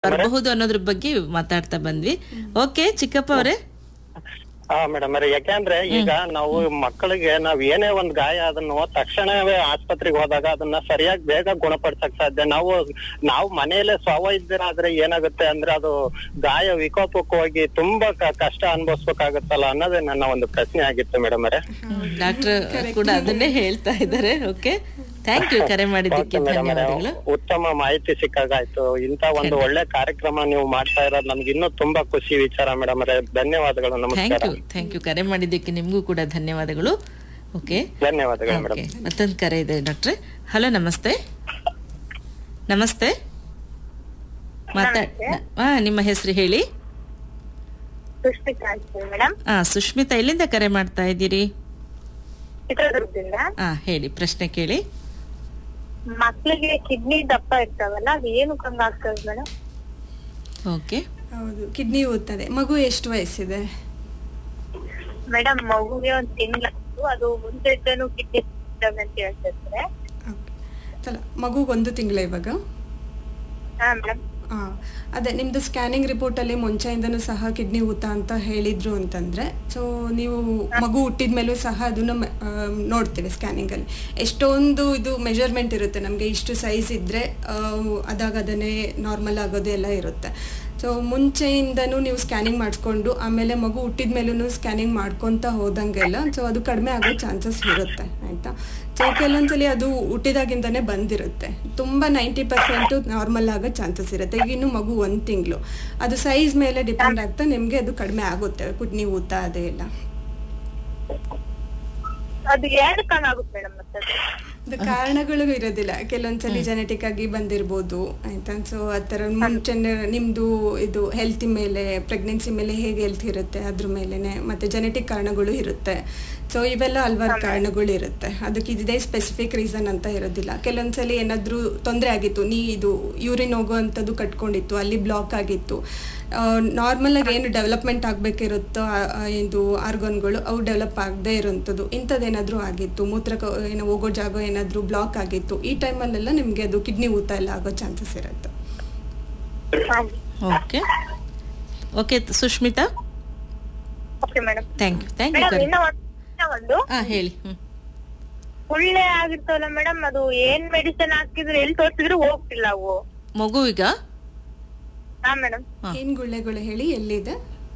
ಬರಬಹುದು ಅನ್ನೋದ್ರ ಬಗ್ಗೆ ಮಾತಾಡ್ತಾ ಬಂದ್ವಿ ಓಕೆ ಚಿಕ್ಕಪ್ಪ ಅವರೇ ಹಾ ಮೇಡಮ್ ಅವ್ರೆ ಯಾಕೆಂದ್ರೆ ಈಗ ನಾವು ಮಕ್ಕಳಿಗೆ ನಾವ್ ಏನೇ ಒಂದ್ ಗಾಯ ಅದನ್ನು ತಕ್ಷಣವೇ ಆಸ್ಪತ್ರೆಗೆ ಹೋದಾಗ ಅದನ್ನ ಸರಿಯಾಗಿ ಬೇಗ ಗುಣಪಡಿಸಕ್ ಸಾಧ್ಯ ನಾವು ನಾವು ಮನೆಯಲ್ಲೇ ಸ್ವವೈದ್ಯರಾದ್ರೆ ಏನಾಗುತ್ತೆ ಅಂದ್ರೆ ಅದು ಗಾಯ ವಿಕೋಪಕ್ಕೆ ಹೋಗಿ ತುಂಬಾ ಕ- ಕಷ್ಟ ಅನುಭವಿಸ್ಬೇಕಾಗತ್ತಲ್ಲ ಅನ್ನೋದೇ ನನ್ನ ಒಂದು ಪ್ರಶ್ನೆ ಆಗಿತ್ತು ಮೇಡಮ್ ಅವರೇ ಡಾಕ್ಟರ್ ಕೂಡ ಅದನ್ನೇ ಹೇಳ್ತಾ ಇದ್ದಾರೆ ಓಕೆ ಥ್ಯಾಂಕ್ ಯು ಕರೆ ಮಾಡಿದ್ದಕ್ಕೆ ಮೇಡಮ್ ಧನ್ಯವಾದಗಳು ಉತ್ತಮ ಮಾಹಿತಿ ಸಿಕ್ಕಾಗಾಯ್ತು ಇಂತ ಒಂದು ಒಳ್ಳೆ ಕಾರ್ಯಕ್ರಮ ನೀವು ಮಾಡ್ತಾ ಇರೋದು ನಮ್ಗೆ ಇನ್ನೂ ತುಂಬಾ ಖುಷಿ ವಿಚಾರ ಮೇಡಮ್ ಅವರೇ ಧನ್ಯವಾದಗಳು ಥ್ಯಾಂಕ್ ನಮಸ್ಕಾರ ಯು ಥ್ಯಾಂಕ್ ಯು ಕರೆ ಮಾಡಿದ್ದಕ್ಕೆ ನಿಮಗೂ ಕೂಡ ಧನ್ಯವಾದಗಳು ಓಕೆ ಧನ್ಯವಾದಗಳು ಮೇಡಮ್ ಓಕೆ ಮತ್ತೊಂದು ಕರೆ ಇದೆ ಡಾಕ್ಟ್ರೆ ಹಲೋ ನಮಸ್ತೆ ನಮಸ್ತೆ ಮಾತಾಡ್ ಹಾ ನಿಮ್ಮ ಹೆಸರು ಹೇಳಿ ಸುಷ್ಮಿತಾ ಅಂತ ಮೇಡಮ್ ಹಾ ಸುಷ್ಮಿತಾ ಎಲ್ಲಿಂದ ಕರೆ ಮಾಡ್ತಾ ಇದ್ದೀರಿ ಚಿತ್ರದುರ್ಗದಿಂದ ಹಾ ಹೇಳಿ ಪ್ರಶ್ನೆ ಕೇಳಿ ಮಕ್ಳಿಗೆ ಕಿಡ್ನಿ ದಪ್ಪ ಇರ್ತಾವಲ್ಲ ಅದು ಏನು ಕಂಗ ಆಗ್ತದೆ ಮೇಡಮ್ ಓಕೆ ಹೌದು ಕಿಡ್ನಿ ಓದ್ತದೆ ಮಗು ಎಷ್ಟು ವಯಸ್ಸಿದೆ ಮೇಡಮ್ ಮಗುಗೆ ಒಂದ್ ತಿಂಗಳು ಅದು ಮುಂಚೆ ಇದ್ದನು ಕಿಡ್ನಿ ಅಂತ ಹೇಳ್ತಿರ್ತಾರೆ ಅಲ್ಲ ಮಗುಗೆ ಒಂದು ತಿಂಗಳ ಇವಾಗ ಹಾ ಮೇಡಮ್ ಆ, ಅದೇ ನಿಮ್ದು ಸ್ಕ್ಯಾನಿಂಗ್ ರಿಪೋರ್ಟಲ್ಲಿ ಮುಂಚೆಯಿಂದನೂ ಸಹ ಕಿಡ್ನಿ ಊತ ಅಂತ ಹೇಳಿದ್ರು ಅಂತಂದ್ರೆ ಸೊ ನೀವು ಮಗು ಹುಟ್ಟಿದ ಮೇಲೂ ಸಹ ಅದನ್ನು ಮ- ಆ, ನೋಡ್ತೇವೆ ಸ್ಕ್ಯಾನಿಂಗಲ್ಲಿ ಎಷ್ಟೊಂದು ಇದು ಮೆಜರ್ಮೆಂಟ್ ಇರುತ್ತೆ ನಮಗೆ ಇಷ್ಟು ಸೈಜ್ ಇದ್ದರೆ ಅದಾಗ ಅದನ್ನೇ ನಾರ್ಮಲ್ ಆಗೋದು ಎಲ್ಲ ಇರುತ್ತೆ ಸೊ ಮುಂಚೆಯಿಂದನೂ ನೀವು ಸ್ಕ್ಯಾನಿಂಗ್ ಮಾಡಿಸ್ಕೊಂಡು ಆಮೇಲೆ ಮಗು ಹುಟ್ಟಿದ ಮೇಲೂ ಸ್ಕ್ಯಾನಿಂಗ್ ಮಾಡ್ಕೊತ ಹೋದಂಗೆಲ್ಲ ಸೊ ಅದು ಕಡಿಮೆ ಆಗೋ ಚಾನ್ಸಸ್ ಇರುತ್ತೆ ಆಯಿತಾ ಸೊ ಕೆಲವೊಂದ್ಸಲಿ ಅದು ಹುಟ್ಟಿದಾಗಿಂದನೇ ಬಂದಿರುತ್ತೆ ತುಂಬ ನೈಂಟಿ ಪರ್ಸೆಂಟು ನಾರ್ಮಲ್ ಆಗೋ ಚಾನ್ಸಸ್ ಇರುತ್ತೆ ಈಗ ಇನ್ನು ಮಗು ಒಂದು ತಿಂಗಳು ಅದು ಸೈಜ್ ಮೇಲೆ ಡಿಪೆಂಡ್ ಆಗ್ತಾ ನಿಮಗೆ ಅದು ಕಡಿಮೆ ಆಗುತ್ತೆ ಕುಡ್ನಿ ಊತ ಅದೇ ಎಲ್ಲ ಅದು ಎರಡು ಕಂಗ ಆಗುತ್ತೆ ಮೇಡಮ್ ಮತ್ತೆ ಅದು? ಅದು ಕಾರಣಗಳು ಇರೋದಿಲ್ಲ ಕೆಲವೊಂದ್ಸಲಿ ಜೆನೆಟಿಕ್ ಆಗಿ ಬಂದಿರ್ಬೋದು ಆಯ್ತಾ ಸೊ ಆ ಥರ ಮುಂಚೆ ನಿಮ್ಮದು ಇದು ಹೆಲ್ತ್ ಮೇಲೆ ಪ್ರೆಗ್ನೆನ್ಸಿ ಮೇಲೆ ಹೇಗೆ ಹೆಲ್ತ್ ಇರುತ್ತೆ ಅದ್ರ ಮೇಲೆನೆ ಮತ್ತೆ ಜೆನೆಟಿಕ್ ಕಾರಣಗಳು ಇರುತ್ತೆ ಸೊ ಇವೆಲ್ಲ ಹಲ್ವಾರು ಕಾರಣಗಳು ಇರುತ್ತೆ ಅದಕ್ಕೆ ಇದೇ ಸ್ಪೆಸಿಫಿಕ್ ರೀಸನ್ ಅಂತ ಇರೋದಿಲ್ಲ ಕೆಲವೊಂದ್ಸಲಿ ಏನಾದರೂ ತೊಂದರೆ ಆಗಿತ್ತು ನೀ ಇದು ಯೂರಿನ್ ಹೋಗುವಂಥದ್ದು ಕಟ್ಕೊಂಡಿತ್ತು ಅಲ್ಲಿ ಬ್ಲಾಕ್ ಆಗಿತ್ತು ನಾರ್ಮಲ್ ಆಗಿ ಏನು ಡೆವಲಪ್ಮೆಂಟ್ ಆಗಬೇಕಿರುತ್ತೋ ಇದು ಆರ್ಗನ್ಗಳು ಅವು ಡೆವಲಪ್ ಆಗದೆ ಇರೋಂಥದ್ದು ಇಂಥದ್ದೇನಾದರೂ ಆಗಿತ್ತು ಮೂತ್ರ ಕ- ಏನೋ ಹೋಗೋ ಜಾಗ ಏನಾದರೂ ಬ್ಲಾಕ್ ಆಗಿತ್ತು ಈ ಟೈಮಲ್ಲೆಲ್ಲ ನಿಮಗೆ ಅದು ಕಿಡ್ನಿ ಊತ ಎಲ್ಲ ಆಗೋ ಚಾನ್ಸಸ್ ಇರುತ್ತೆ okay okay Sushmita okay madam thank you thank you madam ಕರೆ ಇನ್ನ ಒಂದ್- ಇನ್ನ ಒಂದು ಹಾ ಹೇಳಿ ಹ್ಮ್ ಒಳ್ಳೆ ಆಗಿರ್ತಾವಲ್ಲ ಮೇಡಮ್ ಅದು ಏನ್ ಮೆಡಿಸಿನ್ ಹಾಕಿದ್ರು ಎಲ್ಲಿ ತೋರಿಸಿದ್ರು ಹೋಗ್ತಿಲ್ಲ ಅವು ಮಗುವಿಗ ಹಾ ಮೇಡಮ್ ಹಾ. ಏನು ಗುಳ್ಳೆಗಳು ಹೇಳಿ ಎಲ್ಲಿದೆ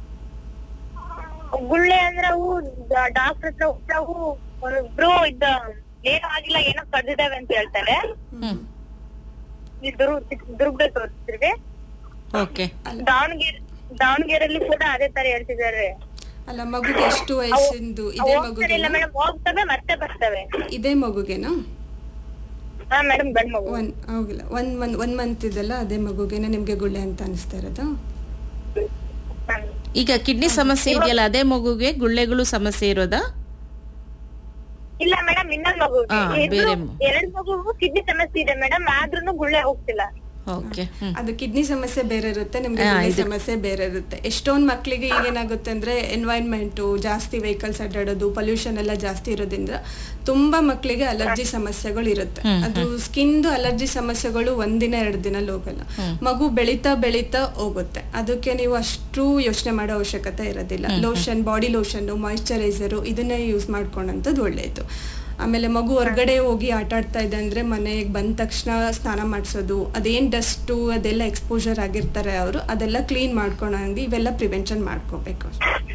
ಗುಳ್ಳೆ ಅಂದ್ರೆ ಅವು ಡಾಕ್ಟರ್ ಹತ್ರ ಹೋದ್ರೆ ಅವು ಒಬ್ರು ಇದ್ದ ಏನೂ ಆಗಿಲ್ಲ ಏನೋ ಕಡ್ದಿದಾವೆ ಅಂತ ಹೇಳ್ತಾರೆ ಹ್ಮ್ ಈ ದುರ್ಗ ದುರ್ಗದಲ್ಲಿ ತೋರಿಸ್ತಿರ್ವಿ ಓಕೆ ದಾವಣಗೆರೆ ದಾವಣಗೆರೆಯಲ್ಲಿ ಕೂಡ ಅದೇ ತರ ಹೇಳ್ತಿದ್ದಾರೆ ಅಲ್ಲ ಮಗುಗೆ ಎಷ್ಟು ವಯಸ್ಸಿಂದು ಇದೇ ಮಗುಗೆ ಹೋಗ್ತಾರಿಲ್ಲ ಮೇಡಮ್ ಹೋಗ್ತವೆ ಮತ್ತೆ ಬರ್ತವೆ ಇದೇ ಮಗುಗೆನಾ ಹಾ ಮೇಡಮ್ ಗಂಡ್ ಮಗು ಒನ್ ಹೋಗಿಲ್ಲ ಒನ್ ಮಂತ್ ಒನ್ ಮಂತ್ ಇದೆಲ್ಲ ಅದೇ ಮಗುಗೆನೆ ನಿಮಗೆ ಗುಳ್ಳೆ ಅಂತ ಅನಿಸ್ತಾ ಇರೋದು ಹ್ಮ್. ಈಗ ಕಿಡ್ನಿ ಸಮಸ್ಯೆ ಇದೆಯಲ್ಲ ಅದೇ ಮಗುಗೆ ಗುಳ್ಳೆಗಳು ಸಮಸ್ಯೆ ಇರೋದಾ ಇಲ್ಲ ಮೇಡಮ್ ಇನ್ನೊಂದ್ ಮಗು ಹಾ, ಬೇರೆ ಮ- ಎರಡ್ ಮಗುಗೂ ಕಿಡ್ನಿ ಸಮಸ್ಯೆ ಇದೆ ಮೇಡಮ್ ಆದ್ರೂನು ಗುಳ್ಳೆ ಹೋಗ್ತಿಲ್ಲ ಓಕೆ ಹ್ಮ್ ಅದು ಕಿಡ್ನಿ ಸಮಸ್ಯೆ ಬೇರೆ ಇರುತ್ತೆ ನಿಮ್ಗೆ ಹಾ, ಗುಳ್ಳೆ ಇದು- ಸಮಸ್ಯೆ ಬೇರೆ ಇರುತ್ತೆ ಎಷ್ಟೊಂದು ಮಕ್ಕಳಿಗೆ ಈಗೇನಾಗುತ್ತೆ ಅಂದ್ರೆ ಎನ್ವೈರ್ಮೆಂಟು ಜಾಸ್ತಿ ವೆಹಿಕಲ್ಸ್ ಅಡ್ಡಾಡೋದು ಪೊಲ್ಯೂಷನ್ ಎಲ್ಲ ಜಾಸ್ತಿ ಇರೋದ್ರಿಂದ ತುಂಬಾ ಮಕ್ಕಳಿಗೆ ಅಲರ್ಜಿ ಸಮಸ್ಯೆಗಳು ಇರುತ್ತೆ ಅದು ಸ್ಕಿನ್ದು ಅಲರ್ಜಿ ಸಮಸ್ಯೆಗಳು ಒಂದಿನ ಎರಡು ದಿನ ಹೋಗಲ್ಲ ಮಗು ಬೆಳೀತಾ ಬೆಳೀತಾ ಹೋಗುತ್ತೆ ಅದಕ್ಕೆ ನೀವು ಅಷ್ಟು ಯೋಚನೆ ಮಾಡೋ ಅವಶ್ಯಕತೆ ಇರೋದಿಲ್ಲ ಲೋಷನ್ ಬಾಡಿ ಲೋಷನ್ ಮಾಯಿಶ್ಚರೈಸರು ಇದನ್ನೇ ಯೂಸ್ ಮಾಡ್ಕೊಂಡಂಥದ್ದು ಒಳ್ಳೆಯದು ಆಮೇಲೆ ಮಗು ಹೊರಗಡೆ ಹೋಗಿ ಆಟ ಆಡ್ತಾ ಇದೆ ಅಂದ್ರೆ ಮನೆಗೆ ಬಂದ ತಕ್ಷಣ ಸ್ನಾನ ಮಾಡಿಸೋದು ಅದೇನ್ ಡಸ್ಟು ಅದೆಲ್ಲ ಎಕ್ಸ್ಪೋಜರ್ ಆಗಿರ್ತಾರೆ ಅವರು ಅದೆಲ್ಲ ಕ್ಲೀನ್ ಮಾಡ್ಕೊಳಂಗೆ ಇವೆಲ್ಲ ಪ್ರಿವೆನ್ಷನ್ ಮಾಡ್ಕೋಬೇಕು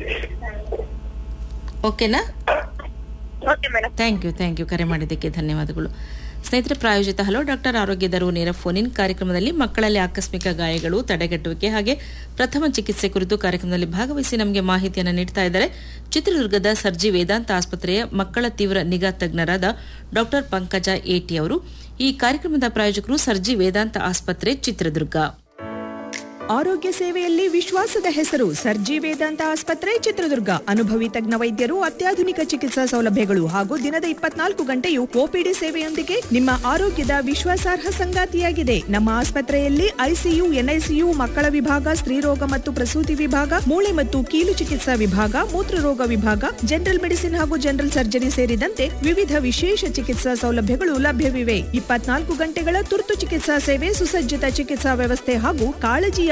ಓಕೆನಾ okay madam thank you thank you ಕರೆ ಮಾಡಿದ್ದಕ್ಕೆ ಧನ್ಯವಾದಗಳು ಸ್ನೇಹಿತರೆ ಪ್ರಾಯೋಜಿತ ಹಲೋ ಡಾಕ್ಟರ್ ಆರೋಗ್ಯದರು ನೇರ ಫೋನ್ ಇನ್ ಕಾರ್ಯಕ್ರಮದಲ್ಲಿ ಮಕ್ಕಳಲ್ಲಿ ಆಕಸ್ಮಿಕ ಗಾಯಗಳು ತಡೆಗಟ್ಟುವಿಕೆ ಹಾಗೆ ಪ್ರಥಮ ಚಿಕಿತ್ಸೆ ಕುರಿತು ಕಾರ್ಯಕ್ರಮದಲ್ಲಿ ಭಾಗವಹಿಸಿ ನಮಗೆ ಮಾಹಿತಿಯನ್ನು ನೀಡ್ತಾ ಇದ್ದಾರೆ ಚಿತ್ರದುರ್ಗದ ಸರ್ಜಿ ವೇದಾಂತ ಆಸ್ಪತ್ರೆಯ ಮಕ್ಕಳ ತೀವ್ರ ನಿಗಾ ತಜ್ಞರಾದ ಡಾಕ್ಟರ್ ಪಂಕಜ ಏಟಿ ಅವರು ಈ ಕಾರ್ಯಕ್ರಮದ ಪ್ರಾಯೋಜಕರು ಸರ್ಜಿ ವೇದಾಂತ ಆಸ್ಪತ್ರೆ ಚಿತ್ರದುರ್ಗ ಆರೋಗ್ಯ ಸೇವೆಯಲ್ಲಿ ವಿಶ್ವಾಸದ ಹೆಸರು ಸರ್ಜಿ ವೇದಾಂತ ಆಸ್ಪತ್ರೆ ಚಿತ್ರದುರ್ಗ ಅನುಭವಿ ತಜ್ಞ ವೈದ್ಯರು ಅತ್ಯಾಧುನಿಕ ಚಿಕಿತ್ಸಾ ಸೌಲಭ್ಯಗಳು ಹಾಗೂ ದಿನದ ಇಪ್ಪತ್ನಾಲ್ಕು ಗಂಟೆಯು ಒಪಿಡಿ ಸೇವೆಯೊಂದಿಗೆ ನಿಮ್ಮ ಆರೋಗ್ಯದ ವಿಶ್ವಾಸಾರ್ಹ ಸಂಗಾತಿಯಾಗಿದೆ ನಮ್ಮ ಆಸ್ಪತ್ರೆಯಲ್ಲಿ ಐಸಿಯು ಎನ್ಐಸಿಯು ಮಕ್ಕಳ ವಿಭಾಗ ಸ್ತ್ರೀರೋಗ ಮತ್ತು ಪ್ರಸೂತಿ ವಿಭಾಗ ಮೂಳೆ ಮತ್ತು ಕೀಲು ಚಿಕಿತ್ಸಾ ವಿಭಾಗ ಮೂತ್ರರೋಗ ವಿಭಾಗ ಜನರಲ್ ಮೆಡಿಸಿನ್ ಹಾಗೂ ಜನರಲ್ ಸರ್ಜರಿ ಸೇರಿದಂತೆ ವಿವಿಧ ವಿಶೇಷ ಚಿಕಿತ್ಸಾ ಸೌಲಭ್ಯಗಳು ಲಭ್ಯವಿವೆ ಇಪ್ಪತ್ನಾಲ್ಕು ಗಂಟೆಗಳ ತುರ್ತು ಚಿಕಿತ್ಸಾ ಸೇವೆ ಸುಸಜ್ಜಿತ ಚಿಕಿತ್ಸಾ ವ್ಯವಸ್ಥೆ ಹಾಗೂ ಕಾಳಜಿಯ